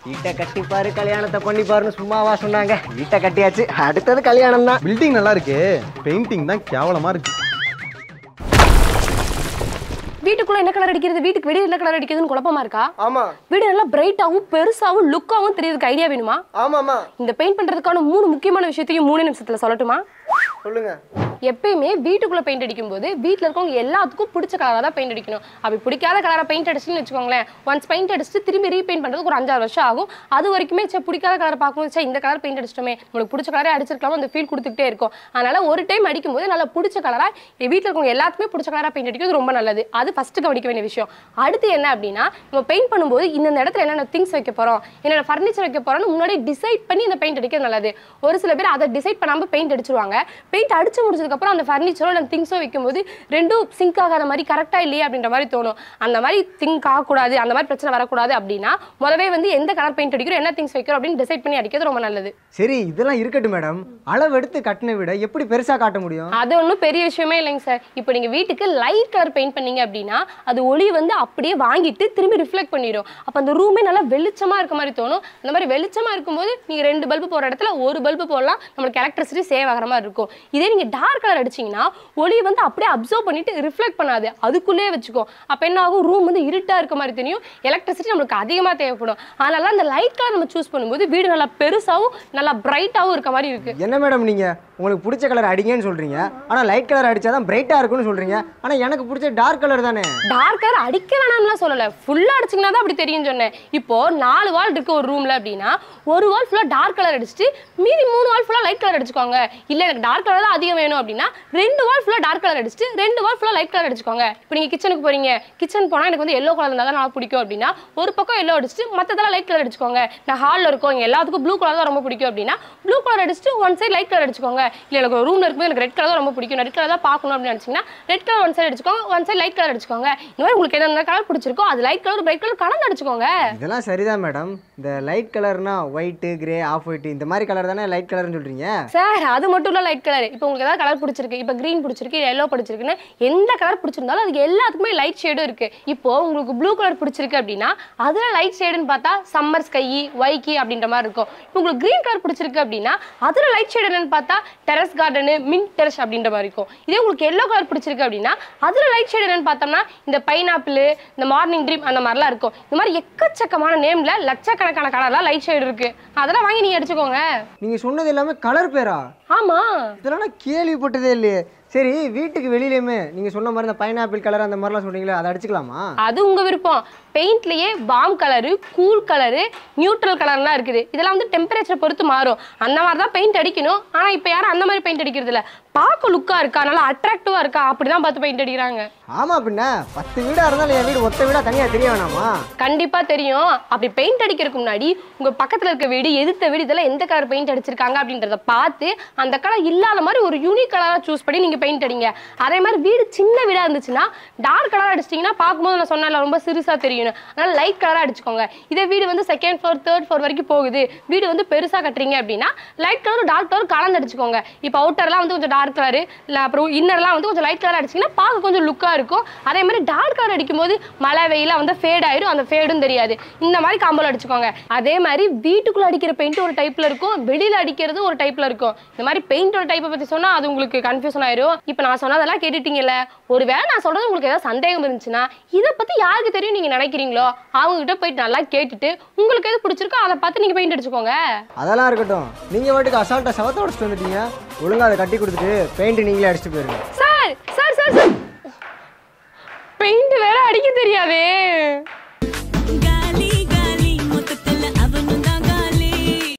வீட்டை கட்டிப்பாரு கல்யாணத்தை பண்ணிப்பாருன்னு சும்மாவா சொன்னாங்க வீட்டை கட்டியாச்சு அடுத்தது கல்யாணம் தான் பில்டிங் நல்லா இருக்கு பெயிண்டிங் தான் கேவலமா இருக்கு வீட்டுக்குள்ள என்ன கலர் அடிக்கிறது வீட்டுக்கு வெளியே என்ன கலர் அடிக்கிறதுன்னு குழப்பமா இருக்கா ஆமா வீடு நல்லா பிரைட்டாவும் பெருசாவும் லுக்காவும் தெரியுதுக்கு ஐடியா வேணுமா ஆமாமா இந்த பெயிண்ட் பண்றதுக்கான மூணு முக்கியமான விஷயத்தையும் மூணு நிமிஷத்துல சொல்லட்டுமா சொல்லுங்க எப்பயுமே வீட்டுக்குள்ள பெயிண்ட் அடிக்கும் போது வீட்டில் இருக்கவங்க எல்லாத்துக்கும் பிடிச்ச கலராக தான் பெயிண்ட் அடிக்கணும் அப்படி பிடிக்காத கலரை பெயிண்ட் அடிச்சுன்னு வச்சுக்கோங்களேன் ஒன்ஸ் பெயிண்ட் அடிச்சுட்டு திரும்பி ரீபெயிண்ட் பண்ணுறதுக்கு ஒரு அஞ்சாறு வருஷம் ஆகும் அது வரைக்குமே சே பிடிக்காத கலரை பார்க்கும்போது சே இந்த கலர் பெயிண்ட் அடிச்சிட்டோமே நம்மளுக்கு பிடிச்ச கலரே அடிச்சிருக்கலாம் அந்த ஃபீல் கொடுத்துக்கிட்டே இருக்கும் அதனால ஒரு டைம் அடிக்கும்போது நல்லா பிடிச்ச கலராக வீட்டில் இருக்கவங்க எல்லாத்துக்குமே பிடிச்ச கலராக பெயிண்ட் அடிக்கிறது ரொம்ப நல்லது அது ஃபர்ஸ்ட் கவனிக்க வேண்டிய விஷயம் அடுத்து என்ன அப்படின்னா நம்ம பெயிண்ட் பண்ணும்போது இந்த இடத்துல என்னென்ன திங்ஸ் வைக்க போறோம் என்னென்ன ஃபர்னிச்சர் வைக்க போறோம்னு முன்னாடி டிசைட் பண்ணி இந்த பெயிண்ட் அடிக்கிறது நல்லது ஒரு சில பேர் அதை டிசைட் பண்ணாம பெயிண்ட் அடிச்சிருவாங்க பெயிண்ட் அடிச்சு முடிச்சதுக்கப்புறம் அந்த ஃபர்னிச்சரோ அந்த திங்ஸோ வைக்கும்போது ரெண்டும் சிங்க் ஆகாத மாதிரி கரெக்டா இல்லையே அப்படின்ற மாதிரி தோணும் அந்த மாதிரி திங்க் ஆகக்கூடாது அந்த மாதிரி பிரச்சனை வரக்கூடாது அப்படின்னா முதவே வந்து எந்த கலர் பெயிண்ட் அடிக்கிறோம் என்ன திங்ஸ் வைக்கிறோம் அப்படின்னு டிசைட் பண்ணி அடிக்கிறது ரொம்ப நல்லது சரி இதெல்லாம் இருக்கட்டும் மேடம் அளவு எடுத்து கட்டின விட எப்படி பெருசா காட்ட முடியும் அது ஒன்றும் பெரிய விஷயமே இல்லைங்க சார் இப்போ நீங்கள் வீட்டுக்கு லைட் கலர் பெயிண்ட் பண்ணீங்க அப்படின்னா அது ஒளி வந்து அப்படியே வாங்கிட்டு திரும்பி ரிஃப்ளெக்ட் பண்ணிடும் அப்போ அந்த ரூமே நல்லா வெளிச்சமாக இருக்க மாதிரி தோணும் அந்த மாதிரி வெளிச்சமாக இருக்கும்போது நீங்கள் ரெண்டு பல்பு போகிற இடத்துல ஒரு பல்பு போடலாம் நம்மளுக்கு எலக்ட்ரிசிட்டி சேவ் ஆகிற மாதிரி இருக்கும் இதே நீங்கள் டார்க் கலர் அடிச்சீங்கன்னா ஒளி வந்து அப்படியே அப்சர்வ் பண்ணிட்டு ரிஃப்ளெக்ட் பண்ணாது அதுக்குள்ளேயே வச்சுக்கும் அப்போ என்ன ஆகும் ரூம் வந்து இருட்டாக இருக்க மாதிரி தெரியும் எலக்ட்ரிசிட்டி நம்மளுக்கு அதிகமாக தேவைப்படும் அதனால அந்த லைட் கலர் நம்ம சூஸ் பண்ணும்போது வீடு நல்லா பெருசாகவும் நல்லா பிரைட்டாகவும் இருக்க மாதிரி இருக்குது என்ன மேடம் நீங்க உங்களுக்கு பிடிச்ச கலர் அடிங்கன்னு சொல்றீங்க ஆனா லைட் கலர் அடிச்சாதான் பிரைட்டா இருக்கும்னு சொல்றீங்க ஆனா எனக்கு பிடிச்ச டார்க் கலர் தானே டார்க் கலர் அடிக்க வேணாம்லாம் சொல்லல ஃபுல்லா அடிச்சிங்கன்னா தான் அப்படி தெரியும் சொன்னேன் இப்போ நாலு வால் இருக்கு ஒரு ரூம்ல அப்படின்னா ஒரு வால் ஃபுல்லா டார்க் கலர் அடிச்சுட்டு மீதி மூணு வால் ஃபுல்லா லைட் கலர் அடிச்சுக்கோங்க இல்ல எனக்கு டார்க் கலர் தான் அதிகம் வேணும் அப்படின்னா ரெண்டு வால் ஃபுல்லா டார்க் கலர் அடிச்சுட்டு ரெண்டு வால் ஃபுல்லா லைட் கலர் அடிச்சுக்கோங்க இப்போ நீங்க கிச்சனுக்கு போறீங்க கிச்சன் போனா எனக்கு வந்து எல்லோ கலர் இருந்தால் தான் நல்லா பிடிக்கும் அப்படின்னா ஒரு பக்கம் எல்லோ அடிச்சுட்டு மற்றதெல்லாம் லைட் கலர் அடிச்சுக்கோங்க நான் ஹாலில் இருக்கோம் இங்க எல்லாத்துக்கும் ப்ளூ கலர் தான் ரொம்ப பிடிக்கும் அப்படின்னா ப்ளூ கலர் அடிச்சுட்டு ஒன் சைடு லைட் கலர் அடிச்சுக்கோங்க இல்ல எனக்கு ரூம்ல இருக்கும்போது எனக்கு ரெட் கலர் தான் ரொம்ப பிடிக்கும் ரெட் கலர் தான் பார்க்கணும் அப்படின்னு நினைச்சீங்கன்னா ரெட் கலர் ஒன் சைடு அடிச்சுக்கோங்க ஒன் சைடு லைட் கலர் அடிச்சுக்கோங்க இந்த மாதிரி உங்களுக்கு எந்த கலர் பிடிச்சிருக்கோ அது லைட் கலர் பிரைட் கலர் கலந்து அடிச்சுக்கோங்க இதெல்லாம் சரிதான் மேடம் இந்த லைட் கலர்னா ஒயிட்டு கிரே ஆஃப் ஒயிட் இந்த மாதிரி கலர் தானே லைட் கலர்னு சொல்றீங்க சார் அது மட்டும் இல்ல லைட் கலர் இப்போ உங்களுக்கு ஏதாவது கலர் பிடிச்சிருக்கு இப்போ க்ரீன் பிடிச்சிருக்கு எல்லோ பிடிச்சிருக்குன்னு எந்த கலர் பிடிச்சிருந்தாலும் அதுக்கு எல்லாத்துக்குமே லைட் ஷேடும் இருக்கு இப்போ உங்களுக்கு ப்ளூ கலர் பிடிச்சிருக்கு அப்படின்னா அதுல லைட் ஷேடுன்னு பார்த்தா சம்மர் ஸ்கை வைக்கி அப்படின்ற மாதிரி இருக்கும் இப்போ உங்களுக்கு க்ரீன் கலர் பிடிச்சிருக்கு அப்படின்னா அதுல லைட் ஷேடு என்னன்னு பார்த்தா டெரஸ் கார்டனு மின் டெரஸ் அப்படின்ற மாதிரி இருக்கும் இதே உங்களுக்கு எல்லோ கலர் பிடிச்சிருக்கு அப்படின்னா அதுல லைட் ஷேடு என்னன்னு பார்த்தோம்னா இந்த பைனாப்பிள் இந்த மார்னிங் ட்ரீம் அந்த மாதிரிலாம் இருக்கும் இந்த மாதிரி எக்கச்சக்கமான நேம்ல லட்சக்கணக்கான கலர்லாம் லைட் ஷேடு இருக்கு அதெல்லாம் வாங்கி நீங்க அடிச்சுக்கோங்க நீங்க சொன்னது எல்லாமே கலர் பேரா ஆமா இதெல்லாம் நான் கேள்விப்பட்டதே இல்லையே சரி வீட்டுக்கு வெளியிலயுமே நீங்க சொன்ன மாதிரி இந்த பைனாப்பிள் கலர் அந்த மாதிரிலாம் சொன்னீங்களே அதை அடிச்சுக்கலாமா அது உங்க விருப்பம் பெயிண்ட்லயே பாம் கலரு கூல் கலரு நியூட்ரல் கலர்லாம் இருக்குது இதெல்லாம் வந்து டெம்பரேச்சர் பொறுத்து மாறும் அந்த மாதிரி தான் பெயிண்ட் அடிக்கணும் ஆனா இப்போ யாரும் அந்த மாதிரி பெயிண்ட் அடிக்கிறது இல்ல பார்க்க லுக்கா இருக்கா நல்லா அட்ராக்டிவா இருக்கா அப்படிதான் பார்த்து பெயிண்ட் அடிக்கிறாங்க ஆமா பின்ன பத்து வீடா இருந்தாலும் என் வீடு ஒத்த வீடா தனியா தெரிய வேணாமா கண்டிப்பா தெரியும் அப்படி பெயிண்ட் அடிக்கிறதுக்கு முன்னாடி உங்க பக்கத்துல இருக்க வீடு எதிர்த்த வீடு இதெல்லாம் எந்த கலர் பெயிண்ட் அடிச்சிருக்காங்க அப்படின்றத பார்த்து அந்த கலர் இல்லாத மாதிரி ஒரு யூனிக் கலரா சூஸ் பண்ணி நீங்க பெயிண்ட் அடிங்க அதே மாதிரி வீடு சின்ன வீடா இருந்துச்சுன்னா டார்க் கலர் அடிச்சிட்டிங்கன்னா பார்க்கும்போது நான் சொன்னால ரொம்ப சிறுசா தெரியும் அதனால லைட் கலரா அடிச்சுக்கோங்க இதே வீடு வந்து செகண்ட் ஃப்ளோர் தேர்ட் ஃப்ளோர் வரைக்கும் போகுது வீடு வந்து பெருசா கட்டுறீங்க அப்படின்னா லைட் கலர் டார்க் கலர் கலந்து அடிச்சுக்கோங்க இப்போ அவுட்டர்லாம் வந்து கொஞ்சம் டார்க் கலர் இல்ல அப்புறம் இன்னர்லாம் வந்து கொஞ்சம் லைட் கலர் அடிச்சிங்கன்னா பார்க்க கொஞ்சம் லுக்கா இருக்கும் அதே மாதிரி டார்க் கலர் அடிக்கும்போது மழை வெயில வந்து ஃபேட் ஆயிடும் அந்த ஃபேடும் தெரியாது இந்த மாதிரி காம்போல அடிச்சுக்கோங்க அதே மாதிரி வீட்டுக்குள்ள அடிக்கிற பெயிண்ட் ஒரு டைப்ல இருக்கும் வெளியில அடிக்கிறது ஒரு டைப்ல இருக்கும் இந்த மாதிரி பெயிண்டோட டைப்பை பத்தி சொன்னா அது உங்களுக்கு கன்ஃபியூஷன் ஆயிரும் இப்போ நான் சொன்னதெல்லாம் கேட்டுட்டீங்கல்ல ஒருவேளை நான் சொல்றது உங்களுக்கு ஏதாவது சந்தேகம் இருந்துச்சுன்னா இதை பத்தி யாருக்கு தெரியும் நீங்க நினைக்கிறீங்களோ அவங்க கிட்ட போயிட்டு நல்லா கேட்டுட்டு உங்களுக்கு எது பிடிச்சிருக்கோ அதை பார்த்து நீங்க பெயிண்ட் அடிச்சுக்கோங்க அதெல்லாம் இருக்கட்டும் நீங்க வாட்டுக்கு அசால்ட்டா சவத்தை உடச்சிட்டு வந்துட்டீங்க ஒழுங்கா அதை கட்டி கொடுத்துட்டு பெயிண்ட் நீங்களே அடிச்சுட்டு போயிருங்க sir sir sir sir paint வேற அடிக்க தெரியாதே